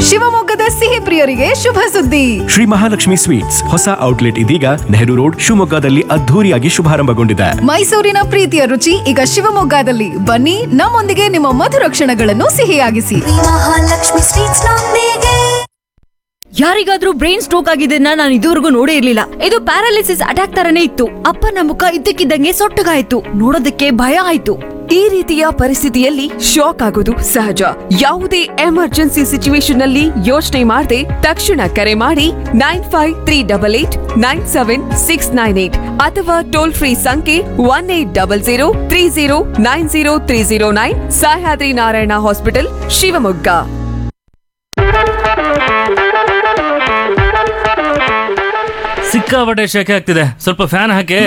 ಶಿವಮೊಗ್ಗದ ಸಿಹಿ ಪ್ರಿಯರಿಗೆ ಶುಭ ಸುದ್ದಿ ಶ್ರೀ ಮಹಾಲಕ್ಷ್ಮಿ ಸ್ವೀಟ್ಸ್ ಹೊಸ ಔಟ್ಲೆಟ್ ಇದೀಗ ನೆಹರು ರೋಡ್ ಶಿವಮೊಗ್ಗದಲ್ಲಿ ಅದ್ಧೂರಿಯಾಗಿ ಶುಭಾರಂಭಗೊಂಡಿದೆ ಮೈಸೂರಿನ ಪ್ರೀತಿಯ ರುಚಿ ಈಗ ಶಿವಮೊಗ್ಗದಲ್ಲಿ ಬನ್ನಿ ನಮ್ಮೊಂದಿಗೆ ನಿಮ್ಮ ಮಧುರ ಕ್ಷಣಗಳನ್ನು ಸಿಹಿಯಾಗಿಸಿ ಮಹಾಲಕ್ಷ್ಮಿ ಸ್ವೀಟ್ಸ್ ನೊಂದಿಗೆ ಯಾರಿಗಾದ್ರೂ ಬ್ರೈನ್ ಸ್ಟ್ರೋಕ್ ಆಗಿದ್ದನ್ನ ನಾನು ಇದುವರೆಗೂ ನೋಡೇ ಇರ್ಲಿಲ್ಲ ಇದು ಪ್ಯಾರಾಲಿಸಿಸ್ ಅಟ್ಯಾಕ್ ತರನೇ ಇತ್ತು ಅಪ್ಪನ ಮುಖ ಇದ್ದಕ್ಕಿದ್ದಂಗೆ ಸೊಟ್ಟಗಾಯ್ತು ನೋಡೋದಕ್ಕೆ ಭಯ ಆಯ್ತು ಈ ರೀತಿಯ ಪರಿಸ್ಥಿತಿಯಲ್ಲಿ ಶಾಕ್ ಆಗೋದು ಸಹಜ ಯಾವುದೇ ಎಮರ್ಜೆನ್ಸಿ ಸಿಚುವೇಶನ್ ನಲ್ಲಿ ಯೋಚನೆ ಮಾಡದೆ ತಕ್ಷಣ ಕರೆ ಮಾಡಿ nine five three double eight nine seven six nine eight ಅಥವಾ ಟೋಲ್ ಫ್ರೀ ಸಂಖ್ಯೆ one eight double zero three zero nine zero three zero nine Sahyadri Narayana hospital Shivamogga ಸಿಕ್ಕಾಪಟ್ಟೆ ಶೆಕೆ ಆಗ್ತಿದೆ ಸ್ವಲ್ಪ ಫ್ಯಾನ್ ಹಾಕಿ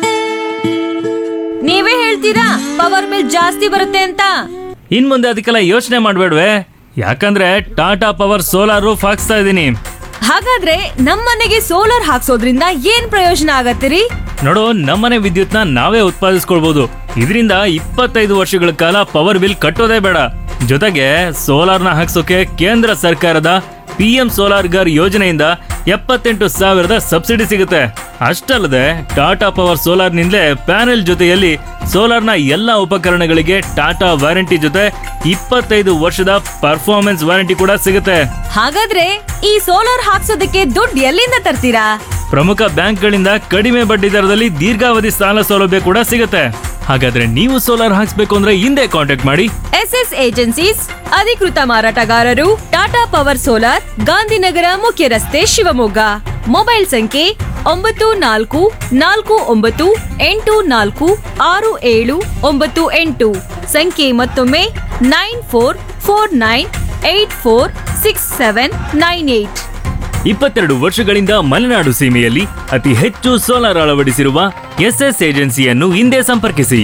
ನೀವೇ ಹೇಳ್ತೀರಾ ಪವರ್ ಬಿಲ್ ಜಾಸ್ತಿ ಬರುತ್ತೆ ಅಂತ ಇನ್ ಮುಂದೆ ಅದಕ್ಕೆಲ್ಲ ಯೋಚನೆ ಮಾಡ್ಬೇಡ್ವೆ ಯಾಕಂದ್ರೆ ಟಾಟಾ ಪವರ್ ಸೋಲಾರ್ ರೂಫ್ ಹಾಕ್ಸ್ತಾ ಇದ್ದೀನಿ ಹಾಗಾದ್ರೆ ನಮ್ಮನೆಗೆ ಸೋಲಾರ್ ಹಾಕ್ಸೋದ್ರಿಂದ ಏನ್ ಪ್ರಯೋಜನ ಆಗತ್ತಿರಿ ನೋಡು ನಮ್ಮನೆ ವಿದ್ಯುತ್ನ ನಾವೇ ಉತ್ಪಾದಿಸ್ಕೊಳ್ಬಹುದು ಇದರಿಂದ ಇಪ್ಪತ್ತೈದು ವರ್ಷಗಳ ಕಾಲ ಪವರ್ ಬಿಲ್ ಕಟ್ಟೋದೇ ಬೇಡ ಜೊತೆಗೆ ಸೋಲಾರ್ನ ಹಾಕ್ಸೋಕೆ ಕೇಂದ್ರ ಸರ್ಕಾರದ ಪಿ ಎಂ ಸೋಲಾರ್ ಗರ್ ಯೋಜನೆಯಿಂದ ಎಪ್ಪತ್ತೆಂಟು ಸಾವಿರದ ಸಬ್ಸಿಡಿ ಸಿಗುತ್ತೆ ಅಷ್ಟಲ್ಲದೆ ಟಾಟಾ ಪವರ್ ಸೋಲಾರ್ನಿಂದಲೇ ಪ್ಯಾನೆಲ್ ಜೊತೆಯಲ್ಲಿ ಸೋಲಾರ್ನ ಎಲ್ಲ ಉಪಕರಣಗಳಿಗೆ ಟಾಟಾ ವಾರಂಟಿ ಜೊತೆ ಇಪ್ಪತ್ತೈದು ವರ್ಷದ ಪರ್ಫಾರ್ಮೆನ್ಸ್ ವಾರಂಟಿ ಕೂಡ ಸಿಗುತ್ತೆ ಹಾಗಾದ್ರೆ ಈ ಸೋಲಾರ್ ಹಾಕ್ಸೋದಕ್ಕೆ ದುಡ್ಡು ಎಲ್ಲಿಂದ ತರ್ತೀರಾ ಪ್ರಮುಖ ಬ್ಯಾಂಕ್ಗಳಿಂದ ಕಡಿಮೆ ಬಡ್ಡಿ ದರದಲ್ಲಿ ದೀರ್ಘಾವಧಿ ಸಾಲ ಸೌಲಭ್ಯ ಕೂಡ ಸಿಗುತ್ತೆ ಹಾಗಾದ್ರೆ ನೀವು ಸೋಲಾರ್ ಹಾಕ್ಸ್ಬೇಕು ಅಂದ್ರೆ ಹಿಂದೆ ಕಾಂಟ್ಯಾಕ್ಟ್ ಮಾಡಿ ಎಸ್ ಎಸ್ ಏಜೆನ್ಸೀಸ್ ಅಧಿಕೃತ ಮಾರಾಟಗಾರರು ಟಾಟಾ ಪವರ್ ಸೋಲಾರ್ ಗಾಂಧಿನಗರ ಮುಖ್ಯ ರಸ್ತೆ ಶಿವಮೊಗ್ಗ ಮೊಬೈಲ್ ಸಂಖ್ಯೆ ಒಂಬತ್ತು ನಾಲ್ಕು ನಾಲ್ಕು ಒಂಬತ್ತು ಎಂಟು ನಾಲ್ಕು ಆರು ಏಳು ಒಂಬತ್ತು ಎಂಟು ಸಂಖ್ಯೆ ಮತ್ತೊಮ್ಮೆ nine four four nine eight four six seven nine eight ಇಪ್ಪತ್ತೆರಡು ವರ್ಷಗಳಿಂದ ಮಲೆನಾಡು ಸೀಮೆಯಲ್ಲಿ ಅತಿ ಹೆಚ್ಚು ಸೋಲಾರ್ ಅಳವಡಿಸಿರುವ ಎಸ್ಎಸ್ ಏಜೆನ್ಸಿಯನ್ನು ಹಿಂದೆ ಸಂಪರ್ಕಿಸಿ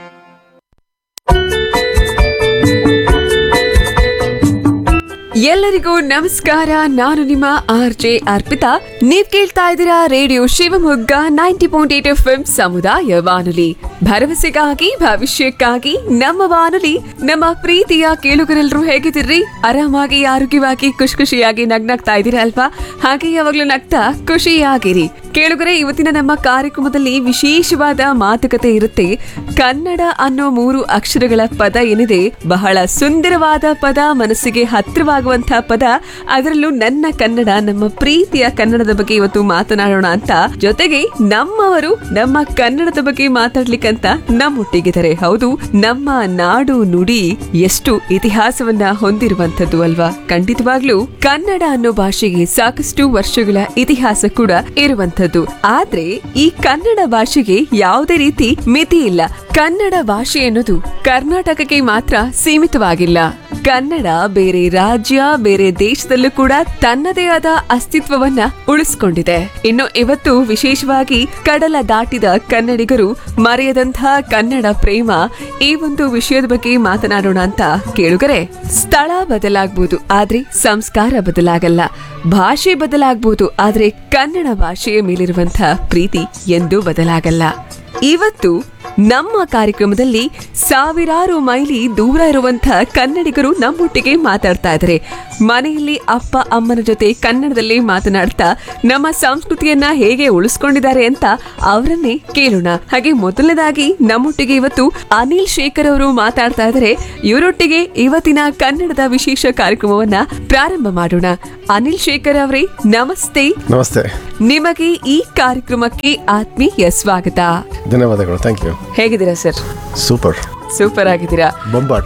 ಎಲ್ಲರಿಗೂ ನಮಸ್ಕಾರ ನಾನು ನಿಮ್ಮ ಆರ್ ಜೆ ಅರ್ಪಿತಾ ನೀವ್ ಕೇಳ್ತಾ ಇದ್ದೀರಾ radio Shivamogga ninety point eight F M ಸಮುದಾಯ ಬಾನುಲಿ ಭರವಸೆಗಾಗಿ ಭವಿಷ್ಯಕ್ಕಾಗಿ ನಮ್ಮ ಬಾನುಲಿ ನಮ್ಮ ಪ್ರೀತಿಯ ಕೇಳುಗರೆಲ್ಲರೂ ಹೇಗಿದ್ದೀರಿ ಆರಾಮಾಗಿ ಆರೋಗ್ಯವಾಗಿ ಖುಷಿ ಖುಷಿಯಾಗಿ ನಗ್ನಗ್ತಾ ಇದ್ದೀರಾ ಅಲ್ವಾ ಹಾಗೆ ಯಾವಾಗ್ಲೂ ನಗ್ತಾ ಖುಷಿಯಾಗಿರಿ ಕೇಳುಗರೆ ಇವತ್ತಿನ ನಮ್ಮ ಕಾರ್ಯಕ್ರಮದಲ್ಲಿ ವಿಶೇಷವಾದ ಮಾತುಕತೆ ಇರುತ್ತೆ ಕನ್ನಡ ಅನ್ನೋ ಮೂರು ಅಕ್ಷರಗಳ ಪದ ಏನಿದೆ ಬಹಳ ಸುಂದರವಾದ ಪದ ಮನಸ್ಸಿಗೆ ಹತ್ತಿರವಾಗುವಂತಹ ಪದ ಅದರಲ್ಲೂ ನನ್ನ ಕನ್ನಡ ನಮ್ಮ ಪ್ರೀತಿಯ ಕನ್ನಡದ ಬಗ್ಗೆ ಇವತ್ತು ಮಾತನಾಡೋಣ ಅಂತ ಜೊತೆಗೆ ನಮ್ಮವರು ನಮ್ಮ ಕನ್ನಡದ ಬಗ್ಗೆ ಮಾತಾಡ್ಲಿಕ್ಕಂತ ನಮ್ಮೊಟ್ಟಿಗಿದ್ದಾರೆ ಹೌದು ನಮ್ಮ ನಾಡು ನುಡಿ ಎಷ್ಟು ಇತಿಹಾಸವನ್ನ ಹೊಂದಿರುವಂತದ್ದು ಅಲ್ವಾ ಖಂಡಿತವಾಗ್ಲೂ ಕನ್ನಡ ಅನ್ನೋ ಭಾಷೆಗೆ ಸಾಕಷ್ಟು ವರ್ಷಗಳ ಇತಿಹಾಸ ಕೂಡ ಇರುವಂತದ್ದು ಆದ್ರೆ ಈ ಕನ್ನಡ ಭಾಷೆಗೆ ಯಾವುದೇ ರೀತಿ ಮಿತಿ ಇಲ್ಲ ಕನ್ನಡ ಭಾಷೆ ಅನ್ನೋದು ಕರ್ನಾಟಕಕ್ಕೆ ಮಾತ್ರ ಸೀಮಿತವಾಗಿಲ್ಲ ಕನ್ನಡ ಬೇರೆ ರಾಜ್ಯ ಬೇರೆ ದೇಶದಲ್ಲೂ ಕೂಡ ತನ್ನದೇ ಆದ ಅಸ್ತಿತ್ವವನ್ನ ಉಳಿಸ್ಕೊಂಡಿದೆ ಇನ್ನು ಇವತ್ತು ವಿಶೇಷವಾಗಿ ಕಡಲ ದಾಟಿದ ಕನ್ನಡಿಗರು ಮರೆಯದಂತಹ ಕನ್ನಡ ಪ್ರೇಮ ಈ ಒಂದು ವಿಷಯದ ಬಗ್ಗೆ ಮಾತನಾಡೋಣ ಅಂತ ಕೇಳುಗರೆ ಸ್ಥಳ ಬದಲಾಗ್ಬೋದು ಆದ್ರೆ ಸಂಸ್ಕಾರ ಬದಲಾಗಲ್ಲ ಭಾಷೆ ಬದಲಾಗ್ಬೋದು ಆದ್ರೆ ಕನ್ನಡ ಭಾಷೆಯ ಮೇಲಿರುವಂತಹ ಪ್ರೀತಿ ಎಂದೂ ಬದಲಾಗಲ್ಲ ಇವತ್ತು ನಮ್ಮ ಕಾರ್ಯಕ್ರಮದಲ್ಲಿ ಸಾವಿರಾರು ಮೈಲಿ ದೂರ ಇರುವಂತಹ ಕನ್ನಡಿಗರು ನಮ್ಮೊಟ್ಟಿಗೆ ಮಾತಾಡ್ತಾ ಇದ್ದಾರೆ ಮನೆಯಲ್ಲಿ ಅಪ್ಪ ಅಮ್ಮನ ಜೊತೆ ಕನ್ನಡದಲ್ಲಿ ಮಾತನಾಡ್ತಾ ನಮ್ಮ ಸಂಸ್ಕೃತಿಯನ್ನ ಹೇಗೆ ಉಳಿಸ್ಕೊಂಡಿದ್ದಾರೆ ಅಂತ ಅವರನ್ನೇ ಕೇಳೋಣ ಹಾಗೆ ಮೊದಲನೇದಾಗಿ ನಮ್ಮೊಟ್ಟಿಗೆ ಇವತ್ತು ಅನಿಲ್ ಶೇಖರ್ ಅವರು ಮಾತಾಡ್ತಾ ಇದ್ದಾರೆ ಇವರೊಟ್ಟಿಗೆ ಇವತ್ತಿನ ಕನ್ನಡದ ವಿಶೇಷ ಕಾರ್ಯಕ್ರಮವನ್ನ ಪ್ರಾರಂಭ ಮಾಡೋಣ ಅನಿಲ್ ಶೇಖರ್ ಅವರೇ ನಮಸ್ತೆ ನಮಸ್ತೆ ನಿಮಗೆ ಈ ಕಾರ್ಯಕ್ರಮಕ್ಕೆ ಆತ್ಮೀಯ ಸ್ವಾಗತ ಧನ್ಯವಾದಗಳು ಥ್ಯಾಂಕ್ ಯು ಹೇಗಿದ್ದೀರಾ ಸರ್ ಸೂಪರ್ ಸೂಪರ್ ಆಗಿದ್ದೀರಾ ಬೊಂಬಾಟ್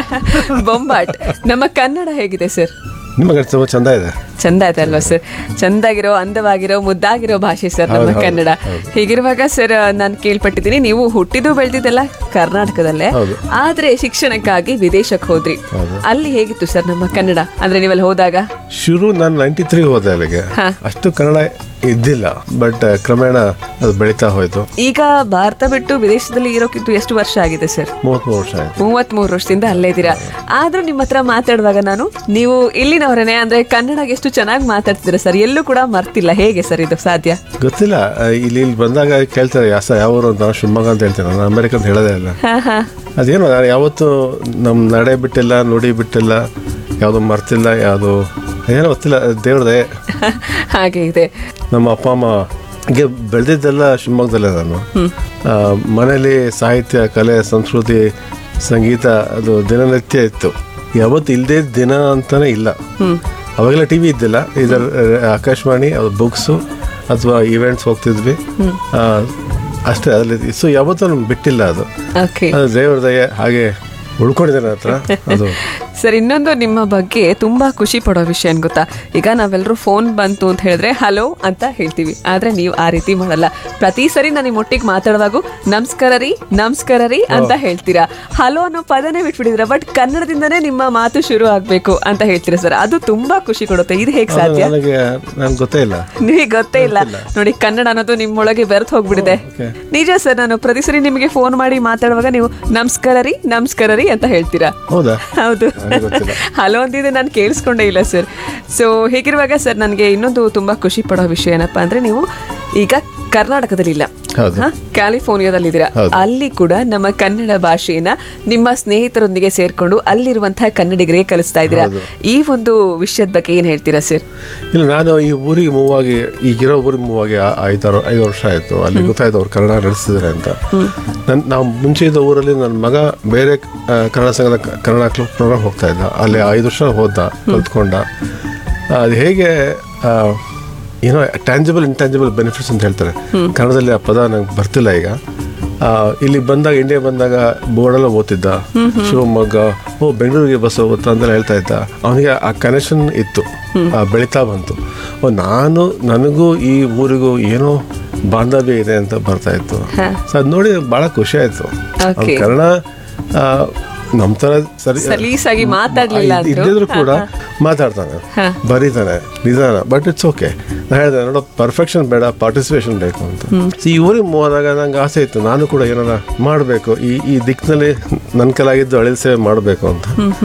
ಬೊಂಬಾಟ್ ನಮ್ಮ ಕನ್ನಡ ಹೇಗಿದೆ ಸರ್ ನಿಮಗೆ ತುಂಬ ಚಂದ ಇದೆ ಚಂದ ಆಯ್ತಲ್ವಾ ಸರ್ ಚಂದಾಗಿರೋ ಅಂದವಾಗಿರೋ ಮುದ್ದಾಗಿರೋ ಭಾಷೆ ಸರ್ ನಮ್ಮ ಹೌದು, ಹೌದು, ಕನ್ನಡ ಹೌದು. ಹೀಗಿರುವಾಗ ಸರ್ ನಾನು ಕೇಳ್ಪಟ್ಟಿದ್ದೀನಿ ನೀವು ಹುಟ್ಟಿದ್ದು ಬೆಳೆದಿದ್ದೆಲ್ಲ ಕರ್ನಾಟಕದಲ್ಲೇ ಹೌದು. ಆದ್ರೆ ಶಿಕ್ಷಣಕ್ಕಾಗಿ ವಿದೇಶಕ್ಕೆ ಹೋದ್ರಿ ಹೌದು. ಅಲ್ಲಿ ಹೇಗಿತ್ತು ಸರ್ ನಮ್ಮ ಕನ್ನಡ ಅಂದ್ರೆ ನೀವಲ್ಲಿ ಹೋದಾಗ ಶುರು ನಾನು ನೈಂಟಿ ತ್ರೀ ಹೋದೆ ಅಲ್ಲಿಗೆ ಹಾ. ಅಷ್ಟು ಕನ್ನಡ ಇದ್ದಿಲ್ಲ ಬಟ್ ಕ್ರಮೇಣ ಅದು ಬೆಳೀತಾ ಹೋಯ್ತು ಈಗ ಭಾರತ ಬಿಟ್ಟು ವಿದೇಶದಲ್ಲಿ ಇರೋಕ್ಕಿಂತ ಎಷ್ಟು ವರ್ಷ ಆಗಿದೆ ಸರ್ ಮೂವತ್ಮೂರು ವರ್ಷ ಆಯ್ತು ಮೂವತ್ತ್ ಮೂರು ವರ್ಷದಿಂದ ಅಲ್ಲೇ ಇದ್ದೀರಾ ಆದ್ರೂ ನಿಮ್ಮ ಹತ್ರ ಮಾತಾಡುವಾಗ ನಾನು ನೀವು ಇಲ್ಲಿನವರನೇ ಅಂದ್ರೆ ಕನ್ನಡ ಎಷ್ಟು ಚೆನ್ನಾಗಿ ಮಾತಾಡ್ತಿದ್ದೀರಾ ಸರ್ ಎಲ್ಲೂ ಕೂಡ ಮರ್ತಿಲ್ಲ ಹೇಗೆ ಸರ್ ಇದು ಸಾಧ್ಯ ಗೊತ್ತಿಲ್ಲ ಆ, ಇಲ್ಲಿ ಇಲ್ಲಿ ಬಂದಾಗ ಕೇಳ್ತಾರೆ ಯಾಸ ಯಾವ ಊರು ಅಂತ ನಾನು ಶಿವಮೊಗ್ಗ ಅಂತ ಹೇಳ್ತೇನೆ ನಾನು ಅಮೆರಿಕ ಅಂತ ಹೇಳೋದೇ ಇಲ್ಲ ಹಾ ಹಾ ಅದೇನು ನಾನು ಯಾವತ್ತು ನಮ್ಮ ನಡೆ ಬಿಟ್ಟಿಲ್ಲ ನುಡಿ ಬಿಟ್ಟಿಲ್ಲ ಯಾವುದು ಮರ್ತಿಲ್ಲ ಯಾವುದು ಏನೋ ಗೊತ್ತಿಲ್ಲ ದೇವ್ರದೇ ಹಾಗೆ ಇದೆ ನಮ್ಮ ಅಪ್ಪ ಅಮ್ಮ ಹೀಗೆ ಬೆಳೆದಿದ್ದೆಲ್ಲ ಶಿವಮೊಗ್ಗದಲ್ಲೇ ನಾನು ಆ, ಮನೇಲಿ ಸಾಹಿತ್ಯ ಕಲೆ ಸಂಸ್ಕೃತಿ ಸಂಗೀತ ಅದು ದಿನನಿತ್ಯ ಇತ್ತು ಯಾವತ್ತು ಇಲ್ಲದೆ ದಿನ ಅಂತಾನೆ ಇಲ್ಲ ಅವಾಗೆಲ್ಲ ಟಿ ವಿ ಇದ್ದಿಲ್ಲ ಇದರ ಆಕಾಶವಾಣಿ ಅದು ಬುಕ್ಸು ಅಥವಾ ಇವೆಂಟ್ಸ್ ಹೋಗ್ತಿದ್ವಿ ಆ, ಅಷ್ಟೇ ಅದ್ರಲ್ಲಿ ಸೊ ಯಾವತ್ತೂ ನಮ್ಗೆ ಬಿಟ್ಟಿಲ್ಲ ಅದು ಓಕೆ ಅದು ದೇವ್ರ ದಯೆ ಹಾಗೆ ಉಳ್ಕೊಂಡಿದೆ ನನ್ನ ಹತ್ರ ಅದು ಸರ್ ಇನ್ನೊಂದು ನಿಮ್ಮ ಬಗ್ಗೆ ತುಂಬಾ ಖುಷಿ ಪಡೋ ವಿಷಯ ಏನ್ ಗೊತ್ತಾ ಈಗ ನಾವೆಲ್ಲರೂ ಫೋನ್ ಬಂತು ಅಂತ ಹೇಳಿದ್ರೆ ಹಲೋ ಅಂತ ಹೇಳ್ತೀವಿ ಆದ್ರೆ ನೀವು ಆ ರೀತಿ ಮಾಡಲ್ಲ ಪ್ರತಿ ಸರಿ ನಾನು ನಿಮ್ಮ ಒಟ್ಟಿಗೆ ಮಾತಾಡುವಾಗ ನಮಸ್ಕಾರ ರೀ ನಮಸ್ಕಾರ ರೀ ಅಂತ ಹೇಳ್ತೀರಾ ಹಲೋ ಅನ್ನೋ ಪದನೇ ಬಿಟ್ಬಿಟ್ಟಿದ್ರ ಬಟ್ ಕನ್ನಡದಿಂದನೇ ನಿಮ್ಮ ಮಾತು ಶುರು ಆಗ್ಬೇಕು ಅಂತ ಹೇಳ್ತೀರಾ ಸರ್ ಅದು ತುಂಬಾ ಖುಷಿ ಕೊಡುತ್ತೆ ಇದು ಹೇಗೆ ಅದು ಸಾಧ್ಯ ನನಗೆ ನನ್ಗೆ ಗೊತ್ತೇ ಇಲ್ಲ ನಿಮಗೆ ಗೊತ್ತೇ ಇಲ್ಲ ನೋಡಿ ಕನ್ನಡ ಅನ್ನೋದು ನಿಮ್ಮೊಳಗೆ ಬೆರೆತು ಹೋಗ್ಬಿಟ್ಟಿದೆ okay. ನಿಜ ಸರ್ ನಾನು ಪ್ರತಿ ಸರಿ ನಿಮಗೆ ಫೋನ್ ಮಾಡಿ ಮಾತಾಡುವಾಗ ನೀವು ನಮಸ್ಕಾರ ರೀ ನಮಸ್ಕಾರ ರೀ ಅಂತ ಹೇಳ್ತೀರಾ ಹೌದಾ ಹೌದು ನನಗೆ ಗೊತ್ತಿಲ್ಲ. ಹಲೋ ಅಂದಿದ್ದು ನಾನು ಕೇಳಿಸ್ಕೊಂಡೇ ಇಲ್ಲ ಸರ್ ಸೊ ಹೀಗಿರುವಾಗ ಸರ್ ನನಗೆ ಇನ್ನೊಂದು ತುಂಬಾ ಖುಷಿ ಪಡೋ ವಿಷಯ ಏನಪ್ಪಾ ಅಂದ್ರೆ ನೀವು ಈಗ ಕರ್ನಾಟಕದಲ್ಲಿಲ್ಲ ಹೌದು. ಹಾ, ಕ್ಯಾಲಿಫೋರ್ನಿಯಾದಲ್ಲಿದ್ದೀರಾ ಹೌದು. ಅಲ್ಲಿ ಕೂಡ ನಮ್ಮ ಕನ್ನಡ ಭಾಷೆಯನ್ನ ನಿಮ್ಮ ಸ್ನೇಹಿತರೊಂದಿಗೆ ಸೇರ್ಕೊಂಡು ಅಲ್ಲಿರುವಂತಹ ಕನ್ನಡಿಗರಿಗೆ ಕಲಿಸ್ತಾ ಇದ್ದೀರಾ ಹೌದು. ಈ ಒಂದು ವಿಷಯದ ಬಗ್ಗೆ ಏನ್ ಹೇಳ್ತೀರಾ ಸರ್ ಇಲ್ಲ ನಾನು ಈ ಊರಿಗೆ ಮೂವ್ ಆಗಿ ಈಗಿರೋ ಊರಿಗೆ ಮೂವ್ ಆಗಿ ಆ- ಐದಾರು ಐದು ವರ್ಷ ಆಯಿತು ಅಲ್ಲಿ ಗೊತ್ತಾಯ್ತು ಅವ್ರು ಕನ್ನಡ ನಡೆಸ್ತಿದ್ದಾರೆ ಅಂತ ನನ್ನ ನಾವು ಮುಂಚೆ ಇದ್ದ ಊರಲ್ಲಿ ನನ್ನ ಮಗ ಬೇರೆ ಆ, ಕನ್ನಡ ಸಂಘದ ಕ- ಕನ್ನಡ ಕ್ಲಬ್ ಪ್ರೋಗ್ರಾಮ್ ಹೋಗ್ತಾ ಇದ್ದ ಅಲ್ಲಿ ಐದು ವರ್ಷ ಹೋದ ಕಲ್ತ್ಕೊಂಡ ಅದು ಹೇಗೆ ಆ, ಏನೋ ಟ್ಯಾಂಜಿಬಲ್ ಇಂಟ್ಯಾಂಜಿಬಲ್ ಬೆನಿಫಿಟ್ಸ್ ಅಂತ ಹೇಳ್ತಾರೆ ಕನ್ನಡದಲ್ಲಿ ಆ ಪದ ನಂಗೆ ಬರ್ತಿಲ್ಲ ಈಗ ಆ, ಇಲ್ಲಿ ಬಂದಾಗ ಇಂಡಿಯಾ ಬಂದಾಗ ಬೋರ್ಡೆಲ್ಲ ಓದ್ತಿದ್ದ ಶಿವಮೊಗ್ಗ ಓ ಬೆಂಗಳೂರಿಗೆ ಬಸ್ ಹೋಗುತ್ತಾ ಅಂತೆಲ್ಲ ಹೇಳ್ತಾ ಇದ್ದ ಅವನಿಗೆ ಆ ಕನೆಕ್ಷನ್ ಇತ್ತು ಆ, ಬೆಳೀತಾ ಬಂತು ಓ ನಾನು ನನಗೂ ಈ ಊರಿಗೂ ಏನೋ ಬಾಂಧವ್ಯ ಇದೆ ಅಂತ ಬರ್ತಾ ಇತ್ತು ಸೊ ಅದು ನೋಡಿ ಭಾಳ ಖುಷಿ ಆಯಿತು Okay. ಕನ್ನಡ ಆ, ನಮ್ಮ ಥರ ಸರಿ ಸಲೀಸಾಗಿ ಮಾತಾಡ್ಲಿಲ್ಲ ಅಂದ್ರು. ಇದ್ದಿದ್ರು ಕೂಡ ಮಾತಾಡ್ತಾನೆ ಬರೀತಾನೆ ನಿಧಾನ ಬಟ್ ಇಟ್ಸ್ ಓಕೆ ನಾ ಹೇಳಿದೆ ನೋಡೋ ಪರ್ಫೆಕ್ಷನ್ ಬೇಡ ಪಾರ್ಟಿಸಿಪೇಷನ್ ಬೇಕು ಅಂತ So, ಈ ಊರಿಗೆ ಮೂವ್ ಆದಾಗ ನಂಗೆ ಆಸೆ ಇತ್ತು ನಾನು ಕೂಡ ಏನಾರ ಮಾಡಬೇಕು ಈ ಈ ದಿಕ್ಕಿನಲ್ಲಿ ನನ್ನ ಕಲಾಗಿದ್ದು ಅಳಿದ ಸೇವೆ ಮಾಡಬೇಕು ಅಂತ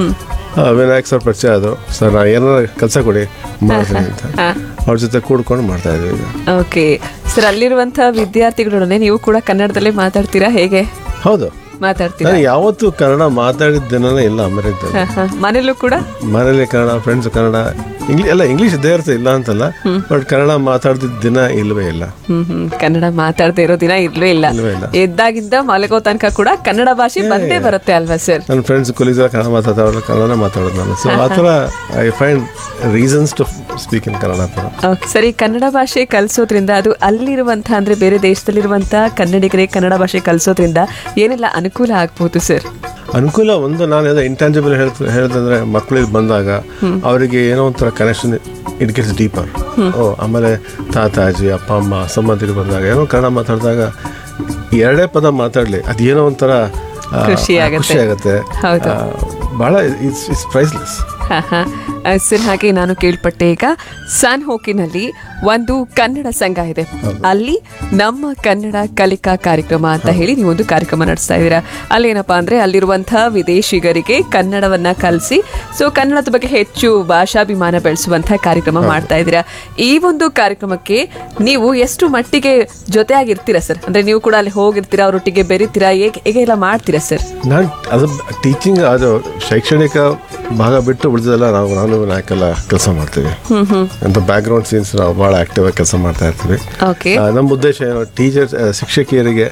ಆ, ವಿನಾಯಕ್ ಸರ್ ಪರಿಚಯ ಆದರು ಸರ್ ನಾ ಏನಾರ ಕೆಲಸ ಕೊಡಿ ಮಾಡ್ತೀನಿ ಅಂತ ಅವ್ರ ಜೊತೆ ಕೂಡ್ಕೊಂಡು ಮಾಡ್ತಾ ಇದ್ವಿ ಈಗ ಓಕೆ ಸರ್ ಅಲ್ಲಿರುವಂತಹ ವಿದ್ಯಾರ್ಥಿಗಳೊಡನೆ ನೀವು ಕೂಡ ಕನ್ನಡದಲ್ಲೇ ಮಾತಾಡ್ತೀರಾ ಹೇಗೆ ಹೌದು ಮಾತಾಡ್ತೀರಾ ನಾನು ಯಾವತ್ತೂ ಕನ್ನಡ ಮಾತಾಡಿದ ದಿನನೇ ಇಲ್ಲ ಅಮೆರಿಕದಲ್ಲಿ ಹ, ಹ. ಮನೇಲೂ ಕೂಡ ಮನೇಲಿ ಕನ್ನಡ ಫ್ರೆಂಡ್ಸ್ ಕನ್ನಡ ಇಂಗ್ಲಿ ಎಲ್ಲ ಇಂಗ್ಲೀಷ್ ಇದ್ದೇ ಇರುತ್ತೆ ಇಲ್ಲ ಅಂತಲ್ಲ ಬಟ್ ಕನ್ನಡ ಮಾತಾಡ್ತಿದ್ದ ದಿನ ಇಲ್ವೇ ಇಲ್ಲ ಹ್ಮ್ ಹ್ಮ್ ಕನ್ನಡ ಮಾತಾಡದೇ ಇರೋ ದಿನ ಇರ್ಲೇ ಇಲ್ಲ ಇಲ್ವೇ ಇಲ್ಲ. ಎದ್ದಾಗಿಂದ ಮಲಗೋ ತನಕ ಕೂಡ ಕನ್ನಡ ಭಾಷೆ ಬಂದೇ ಬರುತ್ತೆ ಅಲ್ವಾ ಸರ್ ನನ್ನ ಫ್ರೆಂಡ್ಸ್ ಕೊಲೀಸ್ ಕನ್ನಡ ಮಾತಾಡೋರು ಕನ್ನಡ ಮಾತಾಡೋದು ನಾನು ಸೊ ಆ ಥರ I find reasons to speak in Kannada ಥರ ಓಕೆ ಸರಿ ಕನ್ನಡ ಭಾಷೆ ಕಲಿಸೋದ್ರಿಂದ ಅದು ಅಲ್ಲಿರುವಂತ ಅಂದ್ರೆ ಬೇರೆ ದೇಶದಲ್ಲಿರುವಂತ ಕನ್ನಡಿಗರಿಗೆ ಕನ್ನಡ ಭಾಷೆ ಕಲಿಸೋದ್ರಿಂದ ಏನೆಲ್ಲ ಅನುಕೂಲ ಆಗ್ಬೋದು ಸರ್ ಅನುಕೂಲ ಒಂದು ನಾನು ಏನೋ ಇಂಟ್ಯಾಂಜಿಬಲ್ ಹೇಳ್ತ ಹೇಳ್ದಂದ್ರೆ ಮಕ್ಕಳಿಗೆ ಬಂದಾಗ ಅವರಿಗೆ ಏನೋ ಒಂಥರ ಕನೆಕ್ಷನ್ ಇಟ್ ಗೆಟ್ಸ್ ಡೀಪರ್ ಓ ಆಮೇಲೆ ತಾತ ಅಜ್ಜಿ ಅಪ್ಪ ಅಮ್ಮ ಸಂಬಂಧಿಕರು ಬಂದಾಗ ಏನೋ ಕನ್ನಡ ಮಾತಾಡಿದಾಗ ಎರಡೇ ಪದ ಮಾತಾಡಲಿ ಅದೇನೋ ಒಂಥರ ಆ, ಖುಷಿ ಆಗತ್ತೆ. ಖುಷಿ ಆಗುತ್ತೆ ಹೌದು. ಆ, ಭಾಳ ಇಟ್ಸ್ ಇಟ್ಸ್ ಪ್ರೈಸ್ಲೆಸ್ ಹ, ಹ. ಆ, ಸರ್ ಹಾಗೆ ನಾನು ಕೇಳ್ಪಟ್ಟೆ ಈಗ ಸಾನ್ ಹೋಕಿನಲ್ಲಿ ಒಂದು ಕನ್ನಡ ಸಂಘ ಇದೆ ಅಲ್ಲಿ ನಮ್ಮ ಕನ್ನಡ ಕಲಿಕಾ ಕಾರ್ಯಕ್ರಮ ಅಂತ ಹೇಳಿ ನೀವು ಒಂದು ಕಾರ್ಯಕ್ರಮ ನಡೆಸ್ತಾ ಇದ್ದೀರಾ ಅಲ್ಲೇನಪ್ಪಾ ಅಂದ್ರೆ ಅಲ್ಲಿರುವಂತಹ ವಿದೇಶಿಗರಿಗೆ ಕನ್ನಡವನ್ನ ಕಲಿಸಿ ಸೊ ಕನ್ನಡದ ಬಗ್ಗೆ ಹೆಚ್ಚು ಭಾಷಾಭಿಮಾನ ಬೆಳೆಸುವಂತಹ ಕಾರ್ಯಕ್ರಮ ಮಾಡ್ತಾ ಇದ್ದೀರಾ ಈ ಒಂದು ಕಾರ್ಯಕ್ರಮಕ್ಕೆ ನೀವು ಎಷ್ಟು ಮಟ್ಟಿಗೆ ಜೊತೆಯಾಗಿರ್ತೀರಾ ಸರ್ ಅಂದ್ರೆ ನೀವು ಕೂಡ ಅಲ್ಲಿ ಹೋಗಿರ್ತೀರಾ ಅವರೊಟ್ಟಿಗೆ ಬೆರಿತೀರಾ ಹೇಗೆ ಹೇಗೆ ಎಲ್ಲ ಮಾಡ್ತೀರಾ ಸರ್ ನಾನು ಅದು ಟೀಚಿಂಗ್ ಅದು ಶೈಕ್ಷಣಿಕ ಭಾಗ ಬಿಟ್ಟು ಉಳಿದೆಲ್ಲ ನಾವು ನಾನು ನಾಲ್ಕೆಲ್ಲ ಕೆಲಸ ಮಾಡ್ತೀವಿ ಅಂತ ಬ್ಯಾಕ್ಗ್ರೌಂಡ್ ಸೀನ್ಸ್ ನಾವು ಭಾಳ ಆಕ್ಟಿವ್ ಆಗಿ ಕೆಲಸ ಮಾಡ್ತಾ ಇರ್ತೀವಿ ಓಕೆ ಆ, ನಮ್ಮ ಉದ್ದೇಶ ಏನು ಟೀಚರ್ಸ್ ಶಿಕ್ಷಕಿಯರಿಗೆ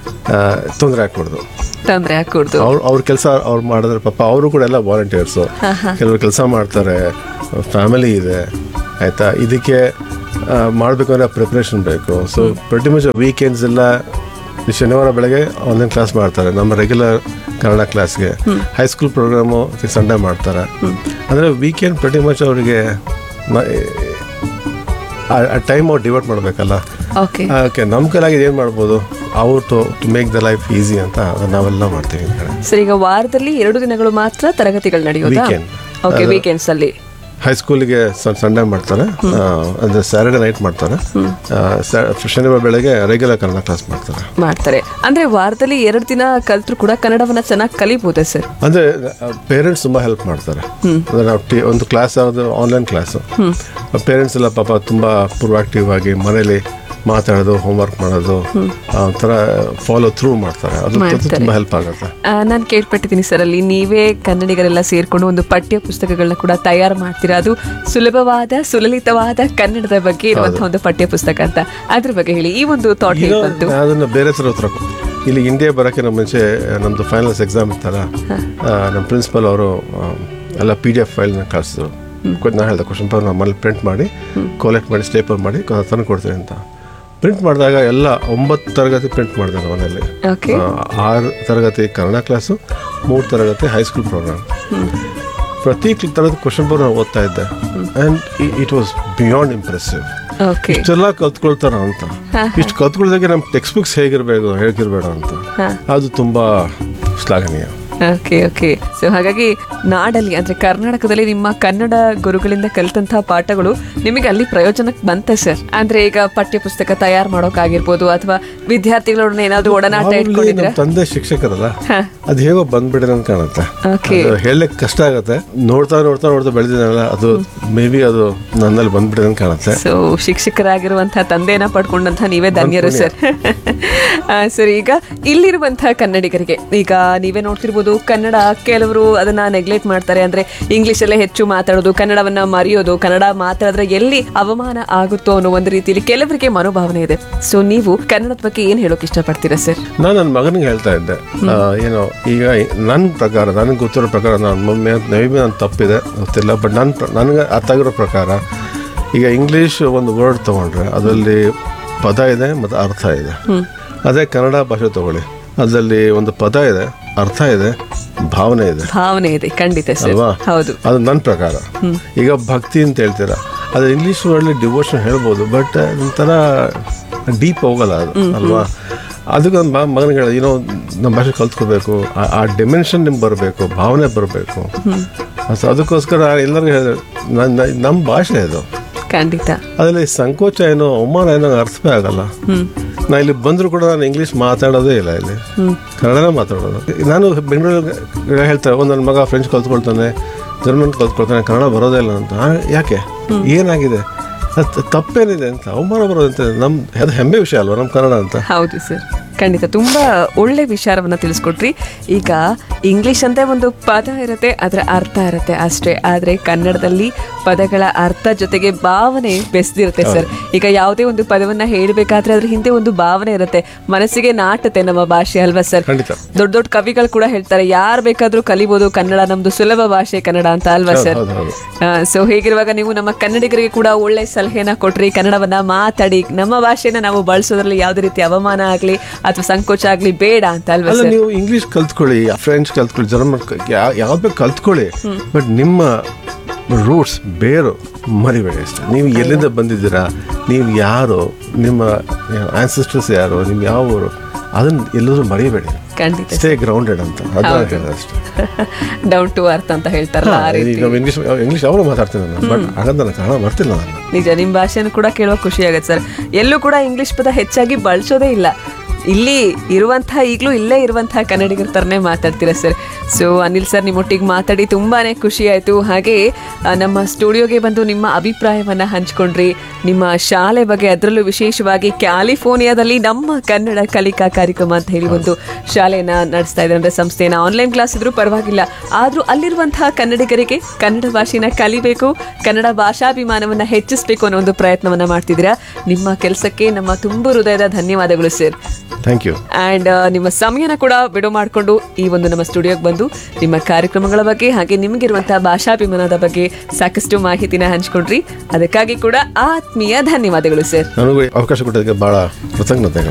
ತೊಂದರೆ ಹಾಕ್ಬಾರ್ದು ತೊಂದರೆ ಹಾಕೂಡ್ದು ಅವ್ರು ಅವ್ರ ಕೆಲಸ ಅವ್ರು ಮಾಡಿದ್ರೆ ಪಾಪ ಅವರು ಕೂಡ ಎಲ್ಲ ವಾಲಂಟಿಯರ್ಸು ಕೆಲವರು ಕೆಲಸ ಮಾಡ್ತಾರೆ ಫ್ಯಾಮಿಲಿ ಇದೆ ಆಯಿತಾ ಇದಕ್ಕೆ ಮಾಡಬೇಕು ಅಂದರೆ ಪ್ರಿಪ್ರೇಷನ್ ಬೇಕು ಸೊ ಪ್ರತಿ ಮಚ್ ವೀಕೆಂಡ್ಸ್ ಎಲ್ಲ ಈ ಶನಿವಾರ ಬೆಳಗ್ಗೆ ಆನ್ಲೈನ್ ಕ್ಲಾಸ್ ಮಾಡ್ತಾರೆ ನಮ್ಮ ರೆಗ್ಯುಲರ್ ಕನ್ನಡ ಕ್ಲಾಸ್ಗೆ ಹೈಸ್ಕೂಲ್ ಪ್ರೋಗ್ರಾಮು ಸಂಡೇ ಮಾಡ್ತಾರೆ ಅಂದರೆ ವೀಕೆಂಡ್ ಪ್ರತಿ ಮಚ್ ಅವರಿಗೆ ಆ ಟೈಮ್ ಅವ್ರು ಡಿವೈಡ್ ಮಾಡಬೇಕಲ್ಲ ಓಕೆ ಓಕೆ ನಮ್ಮ ಕೈಲಾಗಿ ಏನು ಮಾಡ್ಬೋದು ಅವ್ರು to to make the life easy ಅಂತ ಅದನ್ನ ನಾವೆಲ್ಲ ಮಾಡ್ತೀವಿ ಈ ಕಡೆ ಸರ್ ಈಗ ವಾರದಲ್ಲಿ ಎರಡು ದಿನಗಳು ಮಾತ್ರ ತರಗತಿಗಳು ನಡೆಯೋದಾ Weekend. ಓಕೆ ಅದು- ವೀಕೆಂಡ್ಸ್ ಅಲ್ಲಿ ಹೈಸ್ಕೂಲಿಗೆ ಸಂಡೇ ಮಾಡ್ತಾರೆ ಆ, ಅಂದ್ರೆ ಸ್ಯಾಟರ್ಡೆ ನೈಟ್ ಮಾಡ್ತಾರೆ ಆ, ಸ್ಯಾ- ಶನಿವಾರ ಬೆಳಗ್ಗೆ ರೆಗ್ಯುಲರ್ ಕನ್ನಡ ಕ್ಲಾಸ್ ಮಾಡ್ತಾರೆ ಮಾಡ್ತಾರೆ ಅಂದ್ರೆ ವಾರದಲ್ಲಿ ಎರಡು ದಿನ ಕಲ್ತ್ರು ಕೂಡ ಕನ್ನಡವನ್ನ ಚೆನ್ನಾಗಿ ಕಲಿಬಹುದಾ ಸರ್ ಅಂದ್ರೆ ಪೇರೆಂಟ್ಸ್ ತುಂಬಾ ಹೆಲ್ಪ್ ಮಾಡ್ತಾರೆ ಅಂದ್ರೆ ನಾವು ಟಿ- ಒಂದು ಕ್ಲಾಸ್ ಯಾವುದು ಆನ್ಲೈನ್ ಕ್ಲಾಸ್ ಪೇರೆಂಟ್ಸ್ ಎಲ್ಲ ಪಾಪ ತುಂಬಾ ಪ್ರೊಆಕ್ಟಿವ್ ಆಗಿ ಮನೇಲಿ ಮಾತಾಡೋದು ಹೋಮ್ವರ್ಕ್ ಮಾಡೋದು ಆ ಒಂಥರ ಫಾಲೋ ಥ್ರೂ ಮಾಡ್ತಾರೆ ಅದು ಮಾಡ್ತಾರೆ. ತುಂಬ ಹೆಲ್ಪ್ ಆಗುತ್ತೆ ನಾನು ಕೇಳ್ಪಟ್ಟಿದ್ದೀನಿ ಸರ್ ಅಲ್ಲಿ ನೀವೇ ಕನ್ನಡಿಗರೆಲ್ಲ ಸೇರ್ಕೊಂಡು ಒಂದು ಪಠ್ಯ ಪುಸ್ತಕಗಳನ್ನ ಕೂಡ ತಯಾರು ಮಾಡ್ತೀರಾ ಅದು ಸುಲಭವಾದ ಸುಲಲಿತವಾದ ಕನ್ನಡದ ಬಗ್ಗೆ ಇರುವಂತಹ ಒಂದು ಪಠ್ಯ ಪುಸ್ತಕ ಅಂತ ಅದ್ರ ಬಗ್ಗೆ ಹೇಳಿ ಈ ಒಂದು ಥಾಟ್ ಹೇಗೆ ಏನೋ ಬಂತು ನಾನು ಅದನ್ನ ಬೇರೆ ಥರ ಉತ್ತರ ಕೊ- ಇಲ್ಲಿ ಇಂಡಿಯಾ ಬರೋಕ್ಕೆ ನಮ್ಮ ಮುಂಚೆ ನಮ್ಮದು ಫೈನಲ್ಸ್ ಎಕ್ಸಾಮ್ ಇತ್ತಲ್ಲ ಆ, ನಮ್ಮ ಪ್ರಿನ್ಸಿಪಲ್ ಅವರು ಎಲ್ಲ ಪಿ ಡಿ ಎಫ್ ಫೈಲ್ನ ಕಳಿಸಿದ್ರು ನಾನು ಹೇಳಿದೆ ಕ್ವಶನ್ ಪೇಪರ್ ನಮ್ಮಲ್ಲಿ ಪ್ರಿಂಟ್ ಮಾಡಿ ಕಲೆಕ್ಟ್ ಮಾಡಿ ಸ್ಟೇಪಲ್ ಮಾಡಿ ಕ- ತಂದು ಕೊಡ್ತೀನಿ ಅಂತ ಪ್ರಿಂಟ್ ಮಾಡಿದಾಗ ಎಲ್ಲ ಒಂಬತ್ತು ತರಗತಿ ಪ್ರಿಂಟ್ ಮಾಡಿದೆ ನಾನು ಮನೆಯಲ್ಲಿ Okay. ಆ, ಆರು ತರಗತಿ ಕನ್ನಡ ಕ್ಲಾಸು ಮೂರು ತರಗತಿ ಹೈಸ್ಕೂಲ್ ಪ್ರೋಗ್ರಾಮ್ ಪ್ರತಿ ಥರದ ಕ್ವಶನ್ ಪೇಪರ್ ನಾನು ಓದ್ತಾ ಇದ್ದೆ and it was beyond impressive okay ಇಷ್ಟೆಲ್ಲ ಕಲ್ತ್ಕೊಳ್ತಾರ ಅಂತ ಇಷ್ಟು ಕಲ್ತ್ಕೊಳ್ದಾಗೆ ನಮ್ಮ ಟೆಕ್ಸ್ಟ್ ಬುಕ್ಸ್ ಹೇಗಿರ್ಬೇಕು ಹೇಗಿರ್ಬೇಡ ಅಂತ ಅದು ತುಂಬಾ ಶ್ಲಾಘನೀಯ ಓಕೆ ಓಕೆ ಸೊ ಹಾಗಾಗಿ ನಾಡಲ್ಲಿ ಅಂದ್ರೆ ಕರ್ನಾಟಕದಲ್ಲಿ ನಿಮ್ಮ ಕನ್ನಡ ಗುರುಗಳಿಂದ ಕಲಿತಂತಹ ಪಾಠಗಳು ನಿಮಗೆ ಅಲ್ಲಿ ಪ್ರಯೋಜನಕ್ಕೆ ಬಂತ ಸರ್ ಅಂದ್ರೆ ಈಗ ಪಠ್ಯ ಪುಸ್ತಕ ತಯಾರು ಮಾಡೋಕಾಗಿರ್ಬೋದು ಅಥವಾ ವಿದ್ಯಾರ್ಥಿಗಳೊಡನೆ ಏನಾದ್ರು ಒಡನಾಟ ಮಾಮೂಲಿ ಇಟ್ಕೊಂಡಿದ್ರೆ ನಮ್ಮ ತಂದೆ ಶಿಕ್ಷಕರಲ್ಲ ಹಾ. ಅದು ಹೇಗೋ ಬಂದ್ಬಿಡಿದೆ ಅಂತ ಕಾಣುತ್ತೆ Okay. ಅದು ಹೇಳಕ್ ಕಷ್ಟ ಆಗುತ್ತೆ ನೋಡ್ತಾ ನೋಡ್ತಾ ನೋಡ್ತಾ ಬೆಳೆದಿದ್ದಾನಲ್ಲ ಅದು ಮೇ ಬಿ ಅದು ನನ್ನಲ್ಲಿ ಬಂದ್ಬಿಡಿದೆ ಅಂತ ಕಾಣುತ್ತೆ ಸೊ ಶಿಕ್ಷಕರಾಗಿರುವಂತಹ ತಂದೆನ ಪಡ್ಕೊಂಡಂತಹ ನೀವೇ ಧನ್ಯರು ಸರ್ ಸರ್ ಈಗ ಇಲ್ಲಿರುವಂತಹ ಕನ್ನಡಿಗರಿಗೆ ಈಗ ನೀವೇ ನೋಡ್ತಿರ್ಬೋದು ಕನ್ನಡ ಕೆಲವರು ಅದನ್ನ ನೆಗ್ಲೆಕ್ಟ್ ಮಾಡ್ತಾರೆ ಅಂದ್ರೆ ಇಂಗ್ಲಿಷ್ ಅಲ್ಲೇ ಹೆಚ್ಚು ಮಾತಾಡೋದು ಕನ್ನಡವನ್ನ ಮರೆಯೋದು ಕನ್ನಡ ಮಾತಾಡಿದ್ರೆ ಎಲ್ಲಿ ಅವಮಾನ ಆಗುತ್ತೋ ಅನ್ನೋ ಒಂದು ರೀತಿಯಲ್ಲಿ ಕೆಲವರಿಗೆ ಮನೋಭಾವನೆ ಇದೆ ಸೊ ನೀವು ಕನ್ನಡದ ಬಗ್ಗೆ ಏನ್ ಹೇಳೋಕೆ ಇಷ್ಟಪಡ್ತೀರಾ ಸರ್ ನಾನು ನನ್ನ ಮಗನಿಗೆ ಹೇಳ್ತಾ ಇದ್ದೆ ಆ, ಏನೋ ಈಗ ನನ್ನ ಪ್ರಕಾರ ನನಗೆ ಗೊತ್ತಿರೋ ಪ್ರಕಾರ ನಾನು ಮಮ್ಮಿ ಮೇ ಬಿ ನಾನು ತಪ್ಪಿದೆ ಗೊತ್ತಿಲ್ಲ ಬಟ್ ನನ್ನ ನನಗೆ ಅರ್ಥ ಆಗಿರೋ ಪ್ರಕಾರ ಈಗ ಇಂಗ್ಲೀಷ್ ಒಂದು ವರ್ಡ್ ತೊಗೊಂಡ್ರೆ ಅದರಲ್ಲಿ ಪದ ಇದೆ ಮತ್ತು ಅರ್ಥ ಇದೆ ಅದೇ ಕನ್ನಡ ಭಾಷೆ ತಗೊಳ್ಳಿ ಅದರಲ್ಲಿ ಒಂದು ಪದ ಇದೆ ಅರ್ಥ ಇದೆ ಭಾವನೆ ಇದೆ ಭಾವನೆ ಇದೆ ಖಂಡಿತ ಸರ್ ಅಲ್ವಾ ಹೌದು ಅದು ನನ್ನ ಪ್ರಕಾರ ಈಗ ಭಕ್ತಿ ಅಂತ ಹೇಳ್ತೀರಾ ಅದು ಇಂಗ್ಲೀಷ್ ವರ್ಡ್ಲಿ ಡಿವೋಷನ್ ಹೇಳ್ಬೋದು ಬಟ್ ಒಂಥರ ಡೀಪ್ ಹೋಗಲ್ಲ ಅದು ಅಲ್ವಾ ಅದಕ್ಕೆ ನನ್ನ ಮಗನಿಗೆ ಹೇಳ ಏನೋ ನಮ್ಮ ಭಾಷೆ ಕಲ್ತ್ಕೋಬೇಕು ಆ- ಆ ಡಿಮೆನ್ಷನ್ ನಿಮ್ಗೆ ಬರಬೇಕು ಭಾವನೆ ಬರಬೇಕು ಅದಕ್ಕೋಸ್ಕರ ಎಲ್ಲರಿಗೂ ಹೇಳಿದೆ ನನ್ನ ನಮ್ಮ ಭಾಷೆ ಅದು ಖಂಡಿತ ಅದರಲ್ಲಿ ಸಂಕೋಚ ಏನೋ ಅವಮಾನ ಏನೋ ಅರ್ಥವೇ ಆಗಲ್ಲ ನಾ ಇಲ್ಲಿ ಬಂದರೂ ಕೂಡ ನಾನು ಇಂಗ್ಲೀಷ್ ಮಾತಾಡೋದೇ ಇಲ್ಲ ಇಲ್ಲಿ ಕನ್ನಡನೇ ಮಾತಾಡೋದು ನಾನು ಬೆಂಗಳೂರಲ್ಲಿ ಹೇಳ್ತಾರೆ ಒಂದು ನನ್ನ ಮಗ ಫ್ರೆಂಚ್ ಕಲ್ತ್ಕೊಳ್ತಾನೆ ಜರ್ಮನ್ ಕಲ್ತ್ಕೊಳ್ತಾನೆ ಕನ್ನಡ ಬರೋದೇ ಇಲ್ಲ ಅಂತ ಆ, ಯಾಕೆ ಏನಾಗಿದೆ ಅದು ತಪ್ಪೇನಿದೆ ಅಂತ ಅವಮಾನ ಬರೋದಂತ ನಮ್ಮ ಅದು ಹೆಮ್ಮೆ ವಿಷಯ ಅಲ್ವಾ ನಮ್ಮ ಕನ್ನಡ ಅಂತ ಹೌದು ಸರ್ ಖಂಡಿತ ತುಂಬಾ ಒಳ್ಳೆ ವಿಚಾರವನ್ನ ತಿಳಿಸ್ಕೊಟ್ರಿ ಈಗ ಇಂಗ್ಲಿಷ್ ಅಂತ ಒಂದು ಪದ ಇರುತ್ತೆ ಅದರ ಅರ್ಥ ಇರುತ್ತೆ ಅಷ್ಟೇ ಆದ್ರೆ ಕನ್ನಡದಲ್ಲಿ ಪದಗಳ ಅರ್ಥ ಜೊತೆಗೆ ಭಾವನೆ ಬೆಸ್ದಿರುತ್ತೆ ಸರ್ ಈಗ ಯಾವುದೇ ಒಂದು ಪದವನ್ನ ಹೇಳಬೇಕಾದ್ರೆ ಅದ್ರ ಹಿಂದೆ ಒಂದು ಭಾವನೆ ಇರುತ್ತೆ ಮನಸ್ಸಿಗೆ ನಾಟುತ್ತೆ ನಮ್ಮ ಭಾಷೆ ಅಲ್ವಾ ಸರ್ ಖಂಡಿತ. ದೊಡ್ಡ ದೊಡ್ಡ ಕವಿಗಳು ಕೂಡ ಹೇಳ್ತಾರೆ ಯಾರು ಬೇಕಾದ್ರೂ ಕಲಿಬಹುದು ಕನ್ನಡ ನಮ್ದು ಸುಲಭ ಭಾಷೆ ಕನ್ನಡ ಅಂತ ಅಲ್ವಾ ಹೌದು, ಸರ್ ಹೌದು, ಹೌದು. ಸೊ ಹೇಗಿರುವಾಗ ನೀವು ನಮ್ಮ ಕನ್ನಡಿಗರಿಗೆ ಕೂಡ ಒಳ್ಳೆ ಸಲಹೆನ ಕೊಟ್ರಿ ಕನ್ನಡವನ್ನ ಮಾತಾಡಿ ನಮ್ಮ ಭಾಷೆನ ನಾವು ಬಳಸೋದ್ರಲ್ಲಿ ಯಾವುದೇ ರೀತಿ ಅವಮಾನ ಆಗ್ಲಿ ಅಥವಾ ಸಂಕೋಚ ಆಗ್ಲಿ ಬೇಡ ಅಂತ ಅಲ್ವಾ ಅಲ್ಲ ಸರ್ ನೀವು ಇಂಗ್ಲೀಷ್ ಕಲ್ತ್ಕೊಳ್ಳಿ ಫ್ರೆಂಚ್ ಕಲ್ತ್ಕೊಳ್ಳಿ ಜರ್ಮನ್ ಯಾವ್ದು ಬೇಕು ಕಲ್ತ್ಕೊಳ್ಳಿ ಬಟ್ ನಿಮ್ಮ ರೂಟ್ಸ್ ಬೇರು ಮರಿಬೇಡಿ ಅಷ್ಟೇ ನೀವು ಎಲ್ಲಿಂದ ಬಂದಿದ್ದೀರಾ ನೀವು ಯಾರು ನಿಮ್ಮ ಆನ್ಸಿಸ್ಟರ್ಸ್ ಯಾರು ನಿಮ್ಮ ಯಾವ ಊರು ಅದನ್ನ ಎಲ್ಲರೂ ಮರಿಬೇಡಿ ಖಂಡಿತ ಸ್ಟೇ ಗ್ರೌಂಡೆಡ್ ಅಂತ ಅದನ್ನ ಹೌದು. ಹೇಳೋದು ಅಷ್ಟೇ ಡೌನ್ ಟು ಅರ್ಥ ಅಂತ ಹೇಳ್ತಾರಲ್ಲ ಆ ರೀತಿ ಈಗ ಇಂಗ್ಲೀಷ್ ಇಂಗ್ಲೀಷ್ ಅವರು ಮಾತಾಡ್ತೀನಿ ನಾನು ಬಟ್ ಹಾಗಂತ ನಾನು ಕನ್ನಡ ಬರ್ತಿಲ್ಲ ನಾನು ನಿಜ ನಿಮ್ ಭಾಷೆನೂ ಕೂಡ ಕೇಳುವ ಖುಷಿ ಆಗತ್ತೆ ಸರ್ ಎಲ್ಲೂ ಕೂಡ ಇಂಗ್ಲಿಷ್ ಪದ ಹೆಚ್ಚಾಗಿ ಬಳಸೋದೇ ಇಲ್ಲ ಇಲ್ಲಿ ಇರುವಂತಹ ಈಗಲೂ ಇಲ್ಲೇ ಇರುವಂತಹ ಕನ್ನಡಿಗರ ಥರನೇ ಮಾತಾಡ್ತೀರಾ ಸರ್ ಸೊ ಅನಿಲ್ ಸರ್ ನಿಮ್ಮೊಟ್ಟಿಗೆ ಮಾತಾಡಿ ತುಂಬಾನೇ ಖುಷಿ ಆಯಿತು ಹಾಗೆ ಆ, ನಮ್ಮ ಸ್ಟುಡಿಯೋಗೆ ಬಂದು ನಿಮ್ಮ ಅಭಿಪ್ರಾಯವನ್ನ ಹಂಚ್ಕೊಂಡ್ರಿ ನಿಮ್ಮ ಶಾಲೆ ಬಗ್ಗೆ ಅದರಲ್ಲೂ ವಿಶೇಷವಾಗಿ ಕ್ಯಾಲಿಫೋರ್ನಿಯಾದಲ್ಲಿ ನಮ್ಮ ಕನ್ನಡ ಕಲಿಕಾ ಕಾರ್ಯಕ್ರಮ ಅಂತ ಹೇಳಿ ಒಂದು ಶಾಲೆಯನ್ನ ನಡೆಸ್ತಾ ಇದ್ದಾರೆ ಅಂದ್ರೆ ಸಂಸ್ಥೆಯನ್ನ ಆನ್ಲೈನ್ ಕ್ಲಾಸ್ ಇದ್ರೂ ಪರವಾಗಿಲ್ಲ ಆದ್ರೂ ಅಲ್ಲಿರುವಂತಹ ಕನ್ನಡಿಗರಿಗೆ ಕನ್ನಡ ಭಾಷೆನ ಕಲಿಬೇಕು ಕನ್ನಡ ಭಾಷಾಭಿಮಾನವನ್ನ ಹೆಚ್ಚಿಸಬೇಕು ಅನ್ನೋ ಒಂದು ಪ್ರಯತ್ನವನ್ನ ಮಾಡ್ತಿದ್ದೀರಾ ನಿಮ್ಮ ಕೆಲಸಕ್ಕೆ ನಮ್ಮ ತುಂಬು ಹೃದಯದ ಧನ್ಯವಾದಗಳು ಸರ್ ಥ್ಯಾಂಕ್ ಯು ಆ್ಯಂಡ್ ನಿಮ್ಮ ಸಮಯನ ಕೂಡ ಬಿಡು ಮಾಡಿಕೊಂಡು ಈ ಒಂದು ನಮ್ಮ ಸ್ಟುಡಿಯೋಗೆ ಬಂದು ನಿಮ್ಮ ಕಾರ್ಯಕ್ರಮಗಳ ಬಗ್ಗೆ ಹಾಗೆ ನಿಮಗಿರುವಂತಹ ಭಾಷಾಭಿಮಾನದ ಬಗ್ಗೆ ಸಾಕಷ್ಟು ಮಾಹಿತಿನ ಹಂಚ್ಕೊಂಡ್ರಿ ಅದಕ್ಕಾಗಿ ಕೂಡ ಆತ್ಮೀಯ ಧನ್ಯವಾದಗಳು ಸರ್ ನನಗೂ ಅವಕಾಶ ಕೊಟ್ಟದಕ್ಕೆ ಭಾಳ ಕೃತಜ್ಞತೆಗಳು